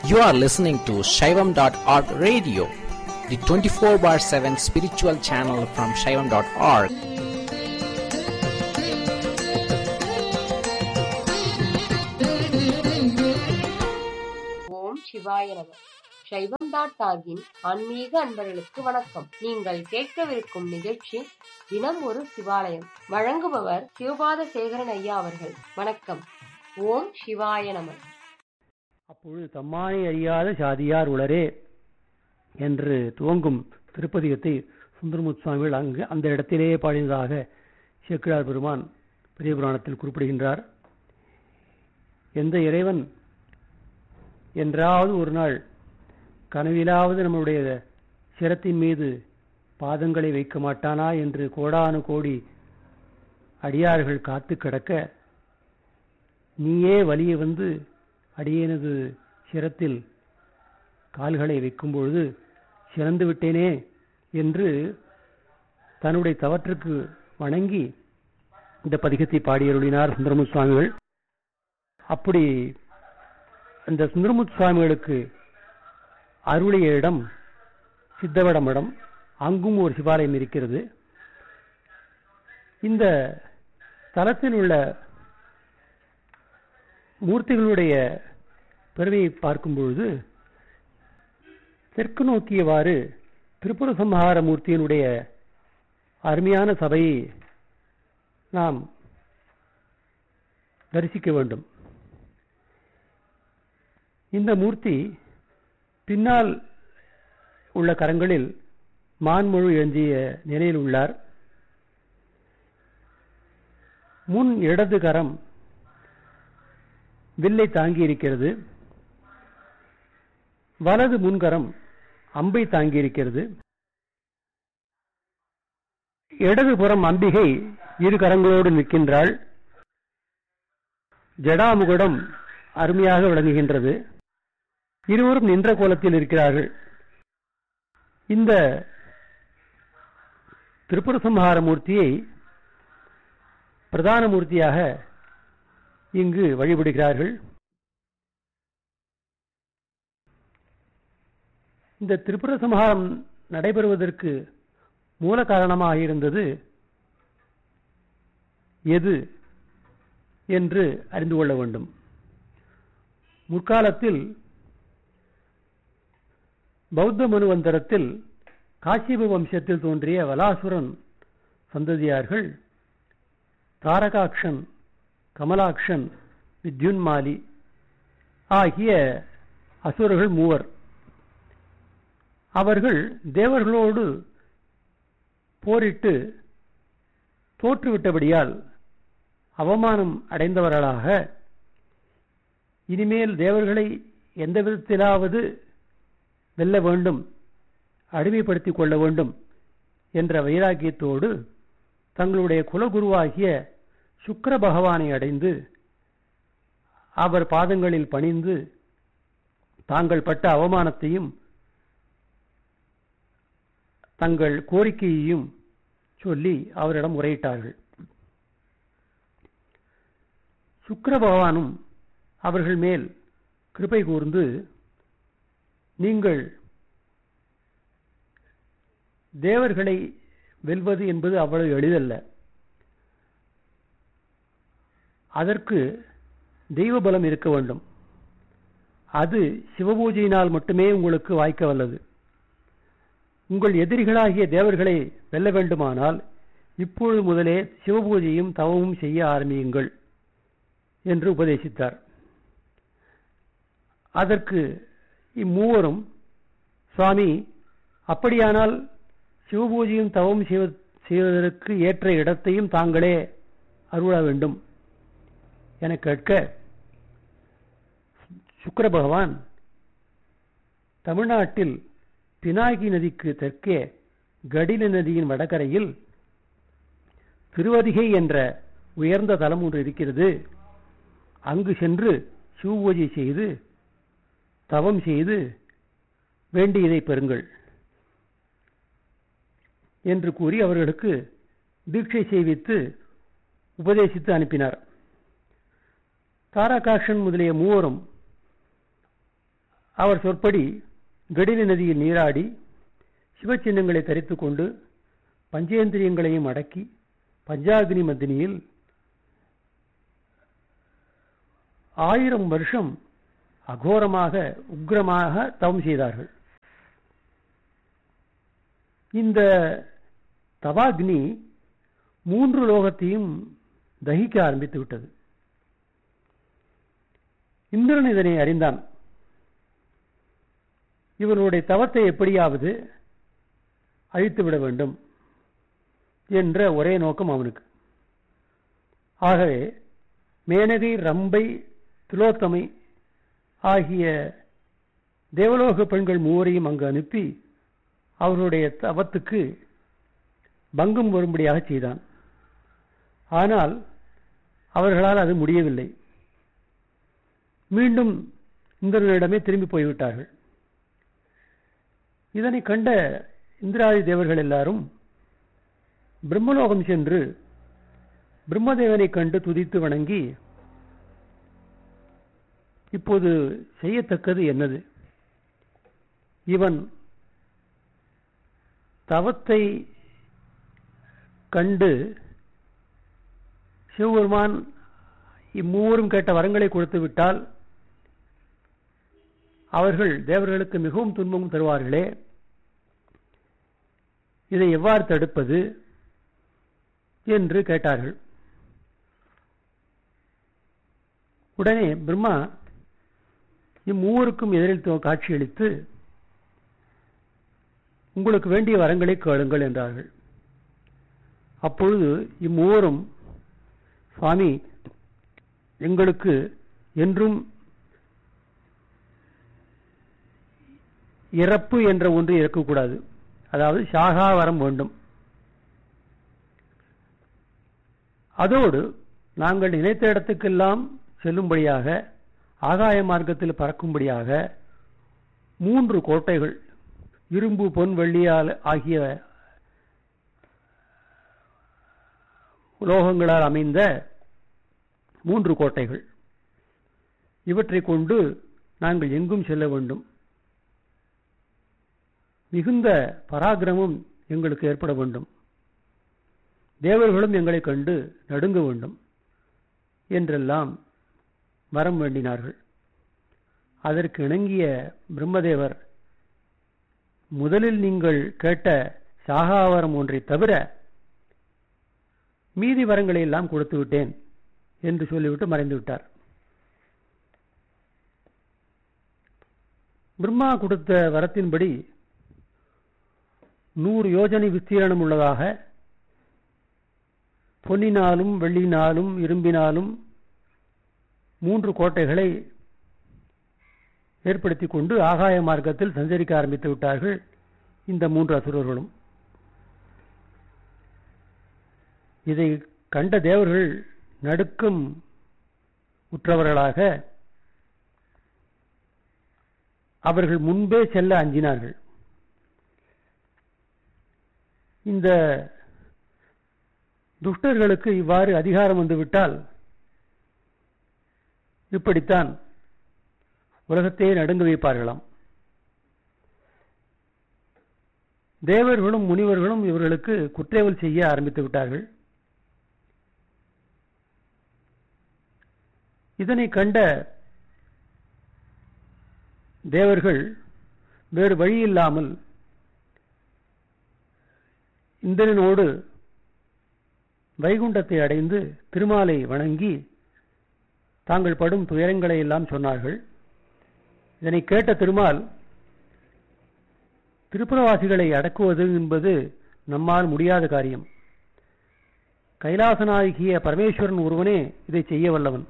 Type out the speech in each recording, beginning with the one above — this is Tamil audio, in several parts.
You are listening to Shaivam.org radio, the 24 bar 7 spiritual channel from Shaivam.org. ஓம் சிவாய நம சைவம் டாட் டாகின் ஆன்மீக அன்பர்களுக்கு வணக்கம் நீங்கள் கேட்கவிருக்கும் நிகழ்ச்சி தினம் ஒரு சிவாலயம் வழங்குபவர் சிவபாத சேகரன் ஐயா அவர்கள் வணக்கம் ஓம் சிவாய நம அப்பொழுது தம்மானை அறியாத சாதியார் உளரே என்று துவங்கும் திருப்பதிகத்தை சுந்தரமுத் சுவாமிகள் அங்கு அந்த இடத்திலேயே பாடினதாக சேக்கிழார் பெருமான் பெரிய புராணத்தில் குறிப்பிடுகின்றார் எந்த இறைவன் என்றாவது ஒரு நாள் கனவிலாவது நம்முடைய சிரத்தின் மீது பாதங்களை வைக்க மாட்டானா என்று கோடானு கோடி அடியார்கள் காத்து கிடக்க நீயே வலிய வந்து அடியேனது சிரத்தில் கால்களை வைக்கும் பொழுது சிறந்து விட்டேனே என்று தன்னுடைய தவற்றுக்கு வணங்கி இந்த பதிகத்தை பாடியருளினார் சுந்தரமுத் சுவாமிகள் அப்படி அந்த சுந்தரமுத் சுவாமிகளுக்கு அருளிய இடம் சித்தவட மடம் அங்கும் ஒரு சிவாலயம் இருக்கிறது இந்த தலத்தில் உள்ள மூர்த்திகளுடைய பெருமையை பார்க்கும் பொழுது தெற்கு நோக்கியவாறு திரிபுர சம்ஹார மூர்த்தியினுடைய அருமையான சபையை நாம் தரிசிக்க வேண்டும் இந்த மூர்த்தி பின்னால் உள்ள கரங்களில் மான்முழு ஏந்திய நிலையில் உள்ளார் முன் இடது கரம் வில்லை தாங்கி இருக்கிறது வலது முன்கரம் அம்பை தாங்கி இருக்கிறது இடதுபுறம் அம்பிகை இரு கரங்களோடு நிற்கின்றாள் ஜடாமுகுடம் அருமையாக விளங்குகின்றது இருவரும் நின்ற கோலத்தில் இருக்கிறார்கள் இந்த திரிபுர சம்ஹார மூர்த்தியை பிரதான மூர்த்தியாக இங்கு வழிபடுகிறார்கள் இந்த திரிபுர சம்ஹாரம் நடைபெறுவதற்கு மூல காரணமாக இருந்தது எது என்று அறிந்து கொள்ள வேண்டும் முற்காலத்தில் பௌத்த மனுவந்தரத்தில் காசிப வம்சத்தில் தோன்றிய வலாசுரன் சந்ததியார்கள் தாரகாக்ஷன் கமலாக்ஷன் வித்யுன்மாலி ஆகிய அசுரர்கள் மூவர் அவர்கள் தேவர்களோடு போரிட்டு தோற்றுவிட்டபடியால் அவமானம் அடைந்தவர்களாக இனிமேல் தேவர்களை எந்த விதத்திலாவது வெல்ல வேண்டும் அடிமைப்படுத்திக் கொள்ள வேண்டும் என்ற வைராக்கியத்தோடு தங்களுடைய குலகுருவாகிய சுக்கர பகவானை அடைந்து அவர் பாதங்களில் பணிந்து தாங்கள் பட்ட அவமானத்தையும் தங்கள் கோரிக்கையையும் சொல்லி அவரிடம் முறையிட்டார்கள் சுக்கர பகவானும் அவர்கள் மேல் கிருபை கூர்ந்து நீங்கள் தேவர்களை வெல்வது என்பது அவ்வளவு எளிதல்ல அதற்கு தெய்வ பலம் இருக்க வேண்டும் அது சிவபூஜையினால் மட்டுமே உங்களுக்கு வாய்க்க வல்லது உங்கள் எதிரிகளாகிய தேவர்களை வெல்ல வேண்டுமானால் இப்பொழுது முதலே சிவபூஜையும் தவமும் செய்ய ஆரம்பியுங்கள் என்று உபதேசித்தார் அதற்கு இம்மூவரும் சுவாமி அப்படியானால் சிவபூஜையும் தவம் செய்வதற்கு ஏற்ற இடத்தையும் தாங்களே அருள வேண்டும் என கேட்க சுக்கர பகவான் தமிழ்நாட்டில் பினாகி நதிக்கு தெற்கே கடில நதியின் வடகரையில் திருவதிகை என்ற உயர்ந்த தலம் ஒன்று இருக்கிறது அங்கு சென்று சிவபூஜை செய்து தவம் செய்து வேண்டியதை பெறுங்கள் என்று கூறி அவர்களுக்கு தீட்சை செய்வித்து உபதேசித்து அனுப்பினார் தாரகாஷன் முதலிய மூவரும் அவர் சொற்படி கடில நதியில் நீராடி சிவச்சின்னங்களை தரித்துக் கொண்டு பஞ்சேந்திரியங்களையும் அடக்கி பஞ்சாகினி மத்தினியில் ஆயிரம் வருஷம் அகோரமாக உக்ரமாக தவம் செய்தார்கள் இந்த தவாக்னி மூன்று லோகத்தையும் தகிக்க ஆரம்பித்து விட்டது இந்திரன் இதனை அறிந்தான் இவர்களுடைய தவத்தை எப்படியாவது அழித்துவிட வேண்டும் என்ற ஒரே நோக்கம் அவனுக்கு ஆகவே மேனகை ரம்பை திலோத்தமை ஆகிய தேவலோக பெண்கள் மூவரையும் அங்கு அனுப்பி அவர்களுடைய தவத்துக்கு பங்கம் வரும்படியாக செய்தான் ஆனால் அவர்களால் அது முடியவில்லை மீண்டும் இந்திரனிடமே திரும்பி போய்விட்டார்கள் இதனை கண்ட இந்திராதி தேவர்கள் எல்லாரும் பிரம்மலோகம் சென்று பிரம்மதேவனை கண்டு துதித்து வணங்கி இப்போது செய்யத்தக்கது என்னது இவன் தவத்தை கண்டு சிவபெருமான் இம்மூவரும் கேட்ட வரங்களை கொடுத்து விட்டால் அவர்கள் தேவர்களுக்கு மிகவும் துன்பம் தருவார்களே இதை எவ்வாறு தடுப்பது என்று கேட்டார்கள் உடனே பிரம்மா இம்மூவருக்கும் எதிரில் காட்சியளித்து உங்களுக்கு வேண்டிய வரங்களை கேளுங்கள் என்றார்கள் அப்பொழுது இம்மூவரும் சுவாமி எங்களுக்கு என்றும் இறப்பு என்ற ஒன்று இருக்கக்கூடாது அதாவது சாகாவரம் வேண்டும் அதோடு நாங்கள் நினைத்த இடத்துக்கெல்லாம் செல்லும்படியாக ஆகாய மார்க்கத்தில் பறக்கும்படியாக மூன்று கோட்டைகள் இரும்பு பொன் வெள்ளியால் ஆகிய உலோகங்களால் அமைந்த மூன்று கோட்டைகள் இவற்றை கொண்டு நாங்கள் எங்கும் செல்ல வேண்டும் மிகுந்த பராக்கிரமம் எங்களுக்கு ஏற்பட வேண்டும் தேவர்களும் எங்களை கண்டு நடுங்க வேண்டும் என்றெல்லாம் வரம் வேண்டினார்கள் அதற்கு இணங்கிய பிரம்மதேவர் முதலில் நீங்கள் கேட்ட சாகாவரம் ஒன்றை தவிர மீதி வரங்களை எல்லாம் கொடுத்து விட்டேன் என்று சொல்லிவிட்டு மறைந்து விட்டார் பிரம்மா கொடுத்த வரத்தின்படி நூறு யோஜனை விஸ்தீரணம் உள்ளதாக பொன்னினாலும் வெள்ளினாலும் இரும்பினாலும் மூன்று கோட்டைகளை ஏற்படுத்திக் கொண்டு ஆகாய மார்க்கத்தில் சஞ்சரிக்க ஆரம்பித்து விட்டார்கள் இந்த மூன்று அசுரர்களும் இதை கண்ட தேவர்கள் நடுக்கம் உற்றவர்களாக அவர்கள் முன்பே செல்ல அஞ்சினார்கள் இந்த துஷ்டர்களுக்கு இவ்வாறு அதிகாரம் வந்துவிட்டால் இப்படித்தான் உலகத்தையே நடுங்க வைப்பார்களாம் தேவர்களும் முனிவர்களும் இவர்களுக்கு குற்றேவல் செய்ய ஆரம்பித்து விட்டார்கள் இதனை கண்ட தேவர்கள் வேறு வழி இல்லாமல் இந்திரனோடு வைகுண்டத்தை அடைந்து திருமாலை வணங்கி தாங்கள் படும் துயரங்களை எல்லாம் சொன்னார்கள் இதனை கேட்ட திருமால் திருப்புரவாசிகளை அடக்குவது என்பது நம்மால் முடியாத காரியம் கைலாசனாகிய பரமேஸ்வரன் ஒருவனே இதை செய்ய வல்லவன்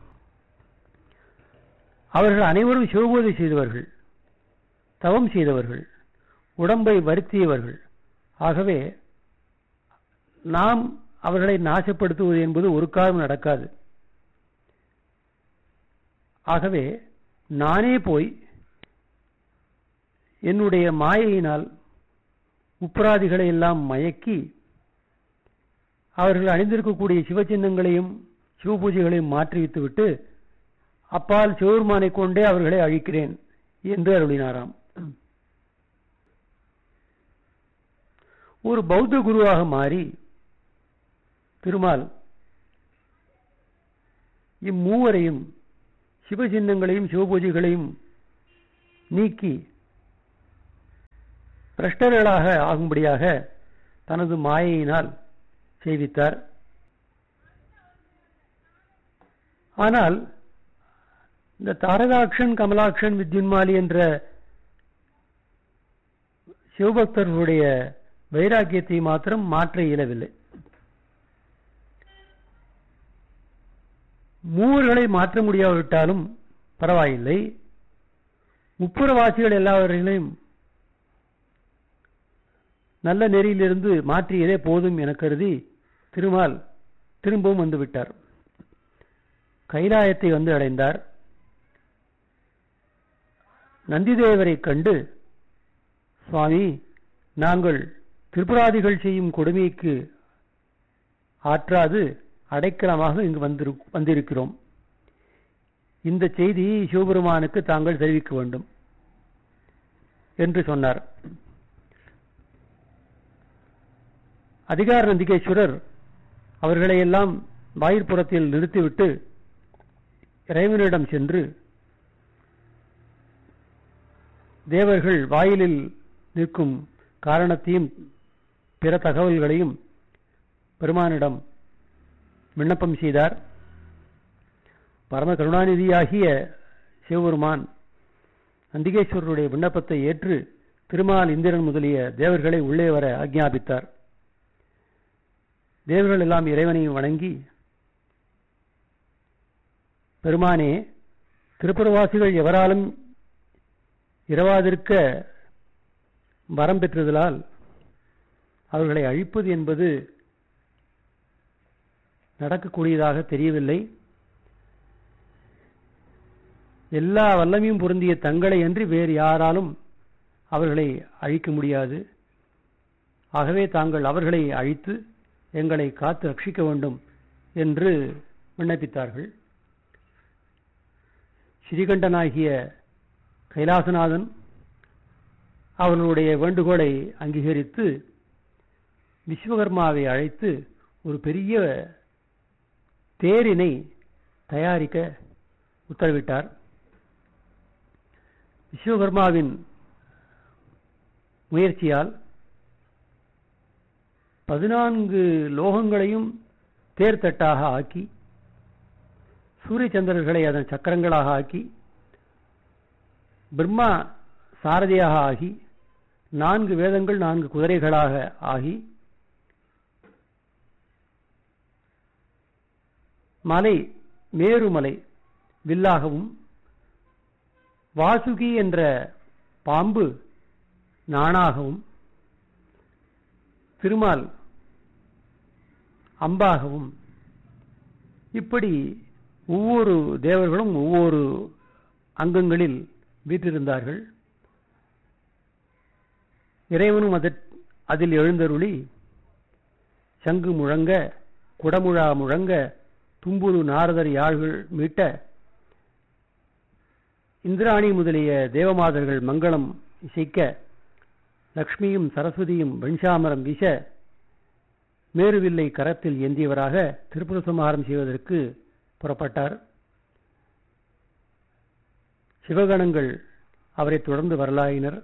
அவர்கள் அனைவரும் சிவபூதை செய்தவர்கள் தவம் செய்தவர்கள் உடம்பை வருத்தியவர்கள் ஆகவே நாம் அவர்களை நாசப்படுத்துவது என்பது ஒரு காலம் நடக்காது ஆகவே நானே போய் என்னுடைய மாயையினால் உப்பராதிகளை எல்லாம் மயக்கி அவர்கள் அணிந்திருக்கக்கூடிய சிவச்சின்னங்களையும் சிவபூஜைகளையும் மாற்றி வைத்துவிட்டு அப்பால் சிவபெருமானை கொண்டே அவர்களை அழிக்கிறேன் என்று அருளினாராம் ஒரு பௌத்த குருவாக மாறி திருமால் இம்மூவரையும் சிவசின்னங்களையும் சிவபூஜைகளையும் நீக்கி பிரஷ்டர்களாக ஆகும்படியாக தனது மாயையினால் செய்வித்தார் ஆனால் இந்த தாரகாக்ஷன் கமலாக்ஷன் வித்யுன்மாலி என்ற சிவபக்தர்களுடைய வைராக்கியத்தை மாத்திரம் மாற்ற இயலவில்லை மூவர்களை மாற்ற முடியாவிட்டாலும் பரவாயில்லை முப்புறவாசிகள் எல்லாவர்களையும் நல்ல நெறியிலிருந்து மாற்றியதே போதும் என கருதி திருமால் திரும்பவும் வந்துவிட்டார் கைலாயத்தை வந்து அடைந்தார் நந்திதேவரை கண்டு சுவாமி நாங்கள் திரிபுராதிகள் செய்யும் கொடுமைக்கு ஆற்றாது அடைக்கலமாக இங்கு வந்திரு வந்திருக்கிறோம் இந்த செய்தியை சிவபெருமானுக்கு தாங்கள் தெரிவிக்க வேண்டும் என்று சொன்னார் அதிகார நந்திகேஸ்வரர் அவர்களை எல்லாம் வாயிற்புறத்தில் நிறுத்திவிட்டு இறைவனிடம் சென்று தேவர்கள் வாயிலில் நிற்கும் காரணத்தையும் பிற தகவல்களையும் பெருமானிடம் விண்ணப்பம் செய்தார் பரம கருணாநிதியாகிய சிவபெருமான் நந்திகேஸ்வரருடைய விண்ணப்பத்தை ஏற்று திருமால் இந்திரன் முதலிய தேவர்களை உள்ளே வர ஆக்ஞாபித்தார் தேவர்கள் எல்லாம் இறைவனை வணங்கி பெருமானே திருப்புறவாசிகள் எவராலும் இரவாதிருக்க வரம் பெற்றதலால் அவர்களை அழிப்பது என்பது நடக்கக்கூடியதாக தெரியவில்லை எல்லா வல்லமையும் பொருந்திய தங்களை அன்றி வேறு யாராலும் அவர்களை அழிக்க முடியாது ஆகவே தாங்கள் அவர்களை அழித்து எங்களை காத்து ரட்சிக்க வேண்டும் என்று விண்ணப்பித்தார்கள் ஸ்ரீகண்டனாகிய கைலாசநாதன் அவர்களுடைய வேண்டுகோளை அங்கீகரித்து விஸ்வகர்மாவை அழைத்து ஒரு பெரிய தேரினை தயாரிக்க உத்தரவிட்டார் விஸ்வகர்மாவின் முயற்சியால் பதினான்கு லோகங்களையும் தேர்தட்டாக ஆக்கி சூரிய சந்திரர்களை அதன் சக்கரங்களாக ஆக்கி பிரம்மா சாரதியாக ஆகி நான்கு வேதங்கள் நான்கு குதிரைகளாக ஆகி மலை மேருமலை வில்லாகவும் வாசுகி என்ற பாம்பு நாணாகவும் திருமால் அம்பாகவும் இப்படி ஒவ்வொரு தேவர்களும் ஒவ்வொரு அங்கங்களில் வீற்றிருந்தார்கள் இறைவனும் அதில் எழுந்தருளி சங்கு முழங்க குடமுழா முழங்க தும்புரு நாரதர் யாழ்கள் மீட்ட இந்திராணி முதலிய தேவமாதர்கள் மங்களம் இசைக்க லக்ஷ்மியும் சரஸ்வதியும் வெண்சாமரம் வீச மேருவில்லை கரத்தில் ஏந்தியவராக திருப்புர சம்ஹாரம் செய்வதற்கு புறப்பட்டார் சிவகணங்கள் அவரை தொடர்ந்து வரலாயினர்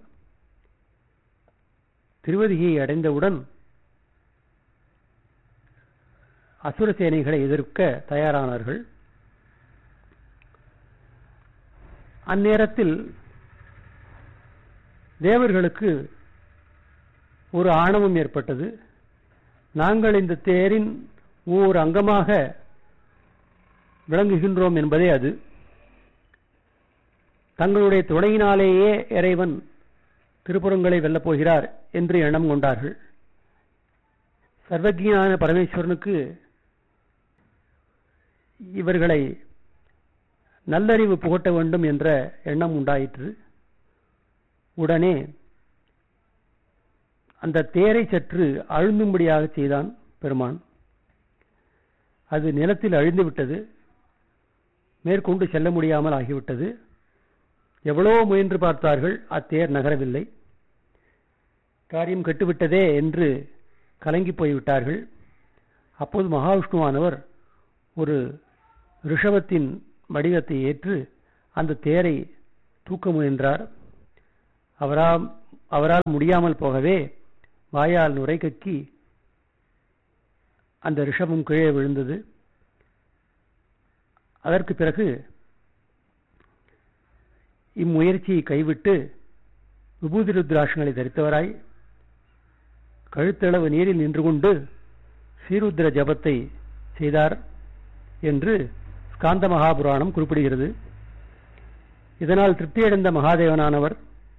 திருவதிகையை அடைந்தவுடன் அசுர சேனைகளை எதிர்க்க தயாரானார்கள் அந்நேரத்தில் தேவர்களுக்கு ஒரு ஆணவம் ஏற்பட்டது நாங்கள் இந்த தேரின் ஓர் அங்கமாக விளங்குகின்றோம் என்பதே அது தங்களுடைய துணையினாலேயே இறைவன் திருப்புறங்களை வெல்லப் போகிறார் என்று எண்ணம் கொண்டார்கள் சர்வஜியான பரமேஸ்வரனுக்கு இவர்களை நல்லறிவு புகட்ட வேண்டும் என்ற எண்ணம் உண்டாயிற்று உடனே அந்த தேரை சற்று அழுந்தும்படியாக செய்தான் பெருமான் அது நிலத்தில் அழிந்து விட்டது மேற்கொண்டு செல்ல முடியாமல் ஆகிவிட்டது எவ்வளவோ முயன்று பார்த்தார்கள் அத்தேர் நகரவில்லை காரியம் கெட்டுவிட்டதே என்று கலங்கி போய்விட்டார்கள் அப்போது மகாவிஷ்ணுவானவர் ஒரு ரிஷபத்தின் வடிவத்தை ஏற்று அந்த தேரை தூக்க முயன்றார் அவரால் அவரால் முடியாமல் போகவே வாயால் நுரை கக்கி அந்த ரிஷபம் கீழே விழுந்தது அதற்கு பிறகு இம்முயற்சியை கைவிட்டு விபூதி ருத்ராட்சங்களை தரித்தவராய் கழுத்தளவு நீரில் நின்று கொண்டு ஸ்ரீருத்ர ஜபத்தை செய்தார் என்று ஸ்காந்த மகாபுராணம் குறிப்பிடுகிறது இதனால் திருப்தியடைந்த மகாதேவனானவர்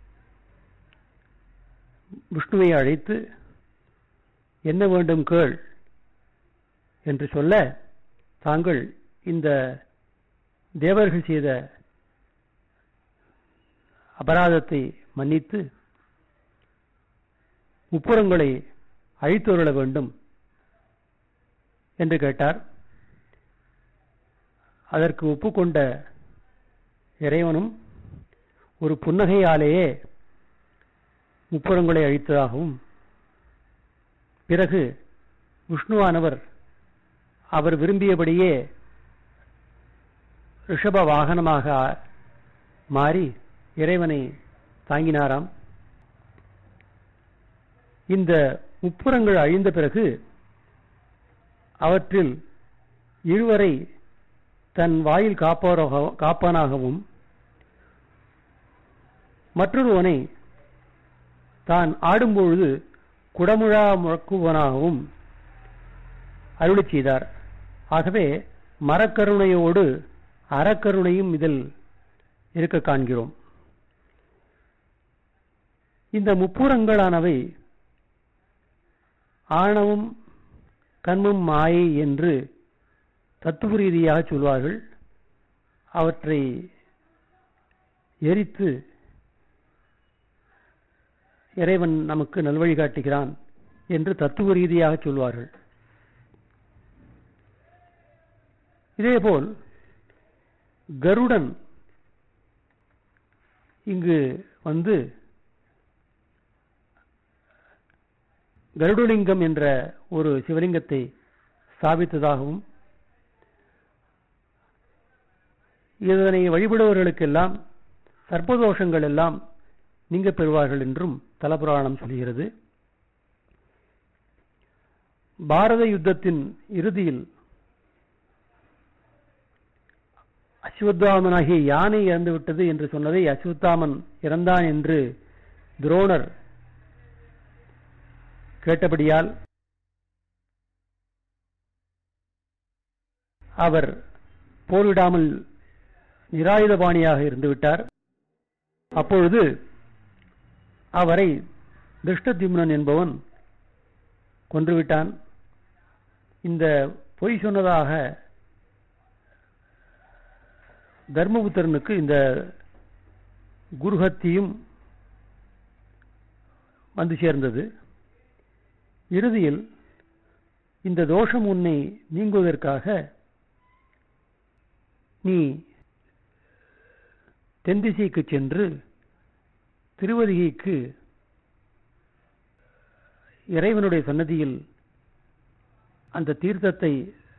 விஷ்ணுவை அழைத்து என்ன வேண்டும் கேள் என்று சொல்ல தாங்கள் இந்த தேவர்கள் செய்த அபராதத்தை மன்னித்து முப்புறங்களை அழித்தொருள வேண்டும் என்று கேட்டார் அதற்கு ஒப்புக்கொண்ட இறைவனும் ஒரு புன்னகையாலேயே முப்புறங்களை அழித்ததாகவும் பிறகு விஷ்ணுவானவர் அவர் விரும்பியபடியே ரிஷப வாகனமாக மாறி இறைவனை தாங்கினாராம் இந்த முப்புறங்கள் அழிந்த பிறகு அவற்றில் இருவரை தன் வாயில் காப்பாராக காப்பானாகவும் மற்றொருவனை தான் ஆடும்பொழுது குடமுழா முழக்குவனாகவும் அருளி செய்தார் ஆகவே மரக்கருணையோடு அறக்கருணையும் இதில் இருக்க காண்கிறோம் இந்த முப்புறங்களானவை ஆணவம் கண்மும் மாயை என்று தத்துவ ரீதியாக சொல்வார்கள் அவற்றை எரித்து இறைவன் நமக்கு நல்வழி காட்டுகிறான் என்று தத்துவ ரீதியாக சொல்வார்கள் இதேபோல் கருடன் இங்கு வந்து கருடலிங்கம் என்ற ஒரு சிவலிங்கத்தை ஸ்தாபித்ததாகவும் இதனை வழிபடுபவர்களுக்கெல்லாம் சர்ப்பதோஷங்கள் எல்லாம் நீங்க பெறுவார்கள் என்றும் தலபுராணம் சொல்கிறது பாரத யுத்தத்தின் இறுதியில் அஸ்வத்தாமனாகிய யானை இறந்து விட்டது என்று சொன்னதை அஸ்வத்தாமன் இறந்தான் என்று துரோணர் கேட்டபடியால் அவர் போரிடாமல் நிராயுதபாணியாக இருந்துவிட்டார் அப்பொழுது அவரை திருஷ்டத்யும்னன் என்பவன் கொன்றுவிட்டான் இந்த பொய் சொன்னதாக தர்மபுத்திரனுக்கு இந்த குருஹத்தியும் வந்து சேர்ந்தது இறுதியில் இந்த தோஷம் உன்னை நீங்குவதற்காக நீ தென்திசைக்கு சென்று திருவதிகைக்கு இறைவனுடைய சன்னதியில் அந்த தீர்த்தத்தை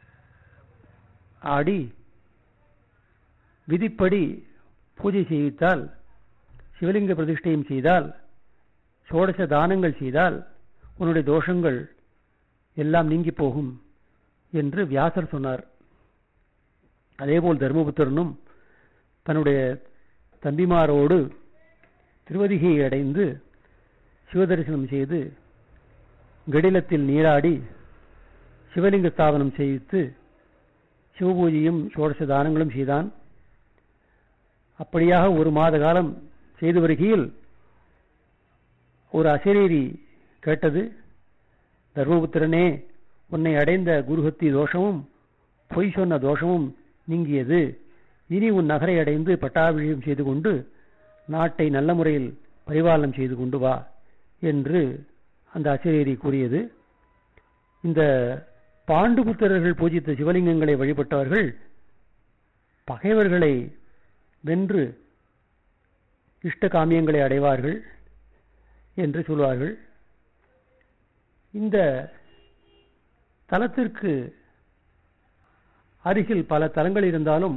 ஆடி விதிப்படி பூஜை செய்தால் சிவலிங்க பிரதிஷ்டையும் செய்தால் சோடச தானங்கள் செய்தால் உன்னுடைய தோஷங்கள் எல்லாம் நீங்கி போகும் என்று வியாசர் சொன்னார் அதேபோல் தர்மபுத்திரனும் தன்னுடைய தம்பிமாரோடு திருவதிகையை அடைந்து சிவதரிசனம் செய்து கடிலத்தில் நீராடி சிவலிங்க ஸ்தாபனம் செய்து சிவபூஜையும் சோடச தானங்களும் செய்தான் அப்படியாக ஒரு மாத காலம் செய்து வருகையில் ஒரு அசரீரி கேட்டது தர்மபுத்திரனே உன்னை அடைந்த குருஹத்தி தோஷமும் பொய் சொன்ன தோஷமும் நீங்கியது இனி உன் நகரை அடைந்து பட்டாபிஷேகம் செய்து கொண்டு நாட்டை நல்ல முறையில் பரிபாலனம் செய்து கொண்டு வா என்று அந்த அசரீரி கூறியது இந்த பாண்டுபுத்திரர்கள் பூஜித்த சிவலிங்கங்களை வழிபட்டவர்கள் பகைவர்களை வென்று இஷ்ட காமியங்களை அடைவார்கள் என்று சொல்வார்கள் இந்த தலத்திற்கு அருகில் பல தலங்கள் இருந்தாலும்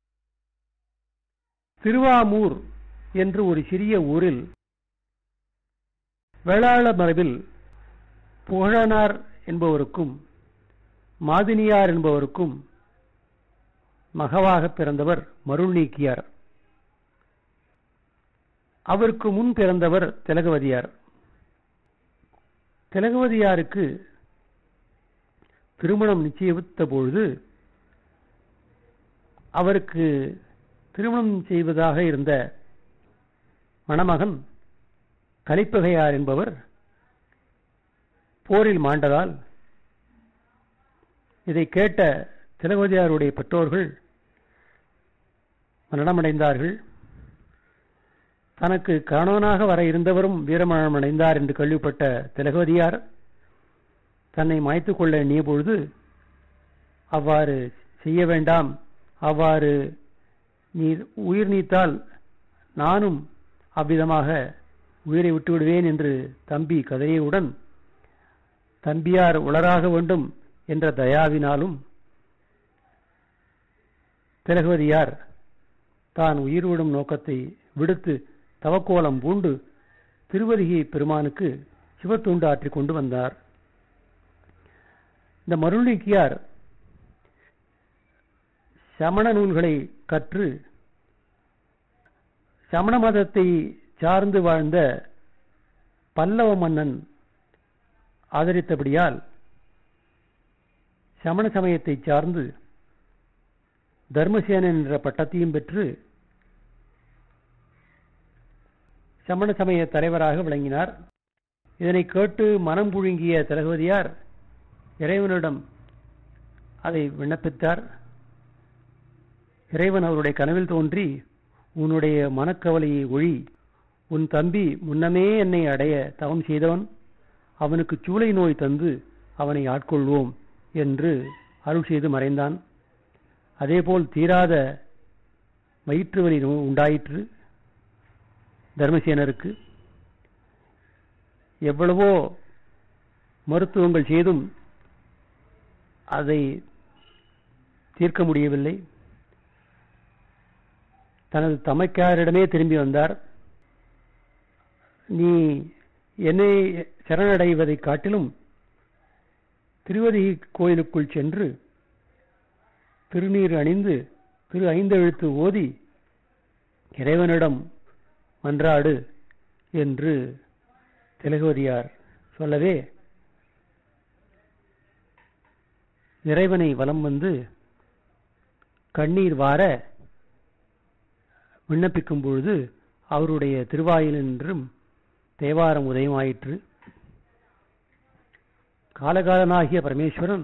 திருவாமூர் என்று ஒரு சிறிய ஊரில் வேளாள மரபில் புகழனார் என்பவருக்கும் மாதினியார் என்பவருக்கும் மகவாக பிறந்தவர் மருள் நீக்கியார் அவருக்கு முன் பிறந்தவர் திலகவதியார் திலகவதியாருக்கு திருமணம் நிச்சயித்த பொழுது அவருக்கு திருமணம் செய்வதாக இருந்த மணமகன் கலிப்பகையார் என்பவர் போரில் மாண்டதால் இதை கேட்ட திலகவதியாருடைய பெற்றோர்கள் மரணமடைந்தார்கள் தனக்கு கணவனாக வர இருந்தவரும் வீரமரணம் அடைந்தார் என்று கேள்விப்பட்ட திலகவதியார் தன்னை மாய்த்துக் கொள்ள எண்ணிய பொழுது அவ்வாறு செய்ய வேண்டாம் அவ்வாறு நீ உயிர் நீத்தால் நானும் அவ்விதமாக உயிரை விட்டு விடுவேன் என்று தம்பி கதையுடன் தம்பியார் உளராக வேண்டும் என்ற தயாவினாலும் திலகவதியார் தான் உயிர் விடும் நோக்கத்தை விடுத்து தவக்கோலம் பூண்டு திருவதிகை பெருமானுக்கு சிவத்தூண்டு ஆற்றிக் கொண்டு வந்தார் இந்த மருளிக்கியார் சமண நூல்களை கற்று சமண மதத்தை சார்ந்து வாழ்ந்த பல்லவ மன்னன் ஆதரித்தபடியால் சமண சமயத்தை சார்ந்து தர்மசேனன் என்ற பட்டத்தையும் பெற்று சமண சமய தலைவராக விளங்கினார் இதனை கேட்டு மனம் புழுங்கிய திலகவதியார் இறைவனிடம் அதை விண்ணப்பித்தார் இறைவன் அவருடைய கனவில் தோன்றி உன்னுடைய மனக்கவலையை ஒழி உன் தம்பி முன்னமே என்னை அடைய தவம் செய்தவன் அவனுக்கு சூளை நோய் தந்து அவனை ஆட்கொள்வோம் என்று அருள் செய்து மறைந்தான் அதேபோல் தீராத வயிற்று வலி நோய் உண்டாயிற்று தர்மசேனருக்கு எவ்வளவோ மருத்துவங்கள் செய்தும் அதை தீர்க்க முடியவில்லை தனது தமைக்காரிடமே திரும்பி வந்தார் நீ என்னை சரணடைவதை காட்டிலும் திருவதி கோயிலுக்குள் சென்று திருநீர் அணிந்து திரு ஐந்தெழுத்து ஓதி இறைவனிடம் மன்றாடு என்று திலகவதியார் சொல்லவே இறைவனை வலம் வந்து கண்ணீர் வார விண்ணப்பிக்கும் பொழுது அவருடைய திருவாயில் என்றும் தேவாரம் உதயமாயிற்று காலகாலனாகிய பரமேஸ்வரன்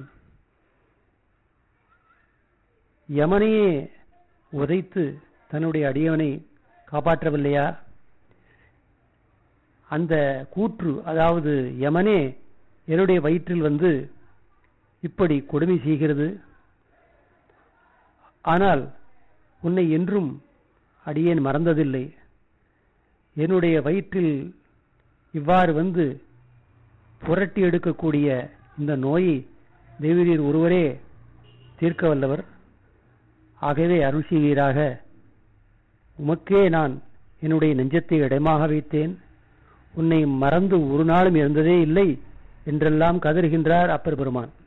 யமனையே உதைத்து தன்னுடைய அடியவனை காப்பாற்றவில்லையா அந்த கூற்று அதாவது யமனே என்னுடைய வயிற்றில் வந்து இப்படி கொடுமை செய்கிறது ஆனால் உன்னை என்றும் அடியேன் மறந்ததில்லை என்னுடைய வயிற்றில் இவ்வாறு வந்து புரட்டி எடுக்கக்கூடிய இந்த நோயை தேவரீர் ஒருவரே தீர்க்க வல்லவர் ஆகவே அருள் செய்வீராக உமக்கே நான் என்னுடைய நெஞ்சத்தை இடமாக வைத்தேன் உன்னை மறந்து ஒரு நாளும் இருந்ததே இல்லை என்றெல்லாம் கதறுகின்றார் அப்பர் பெருமான்